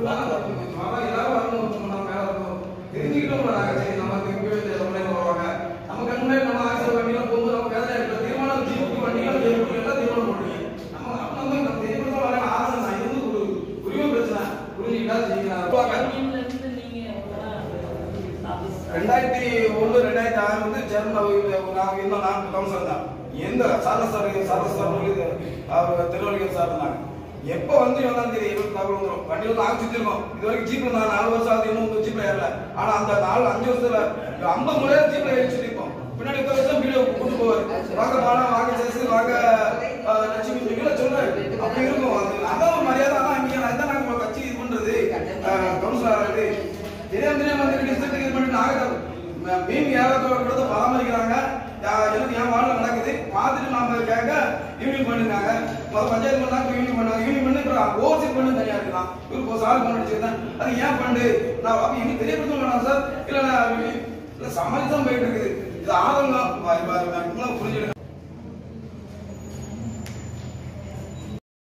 அதான் எல்லாரும் வரணும் நம்ம மேல வரணும் தெரிஞ்சுக்கிட்டோம் நாங்க சரி நமக்கு இங்கே தமிழ்நாடு வருவாங்க நம்ம கண் முன்னாடி நம்ம ஆக்சிடென்ட் வண்டியில போகும்போது நம்ம வேதனை இருக்கிற தீர்மானம் ஜீப்புக்கு வண்டிகள் ஜெயிப்புக்கு எல்லாம் தீர்மானம் போடுவீங்க நம்ம அப்ப நம்ம நம்ம தெரிஞ்சுக்கிட்டோம் வர ஆசை தான் இது வந்து ஒரு உரிமை பிரச்சனை புரிஞ்சுக்கிட்டா செய்யலாம் நீங்க நீங்க எவ்வளவு ரெண்டாயிரத்தி ஒன்று ரெண்டாயிரத்தி ஆறு வந்து சேர்மன் நாங்கள் இருந்தோம் நான் கவுன்சிலர் தான் எந்த சார சார் சார சார் அவர் திருவள்ளுவர் சார் இருந்தாங்க எப்போ வந்து வந்தாலும் சரி இருபத்தி தகவல் வந்துடும் வண்டி வந்து நாங்கள் சுற்றிருக்கோம் இது வரைக்கும் ஜீப்ல நான் நாலு வருஷம் ஆகுது இன்னும் வந்து ஜீப்ல ஏறல ஆனா அந்த நாலு அஞ்சு வருஷத்துல ஐம்பது முறையா ஜீப்ல ஏறி சுற்றிருக்கோம் பின்னாடி உட்கார வச்சா வீடியோ கொண்டு போவார் வாங்க பானா வாங்க சேசு வாங்க அஹ், லட்சுமி இப்படில சொல்றாரு அப்படி இருக்கும் அது அதான் ஒரு மரியாதை ஆனா இங்க அதான் நாங்க கட்சி இது பண்றது கவுன்சிலர் இது தெரியாம தெரியாம வந்து டிஸ்ட்ரிக்ட் இது பண்ணி நாங்க மீன் ஏழத்தோட கொடுத்து பராமரிக்கிறாங்க யா- எனக்கு என் வார்டில் நடக்குது பார்த்துட்டு நாம கேட்க யூனியன் பண்ணிருக்காங்க முதல் பஞ்சாயத்து பண்ணாங்க யூனியன் பண்ணாங்க யூனியன் பண்ணி அப்புறம் ஓவர்சீட் பண்ணி தனியா இருக்கலாம் இவருக்கு ஒரு சால் பண்ண வச்சிருந்தேன் அது ஏன் பண்ணு நான் அப்ப எனக்கு தெரியப்படுத்த வேணாம் சார் இல்ல நான் இல்ல சமாளிச்சு தான் போயிட்டு இருக்குது இது ஆதங்கம் புரிஞ்சுடுங்க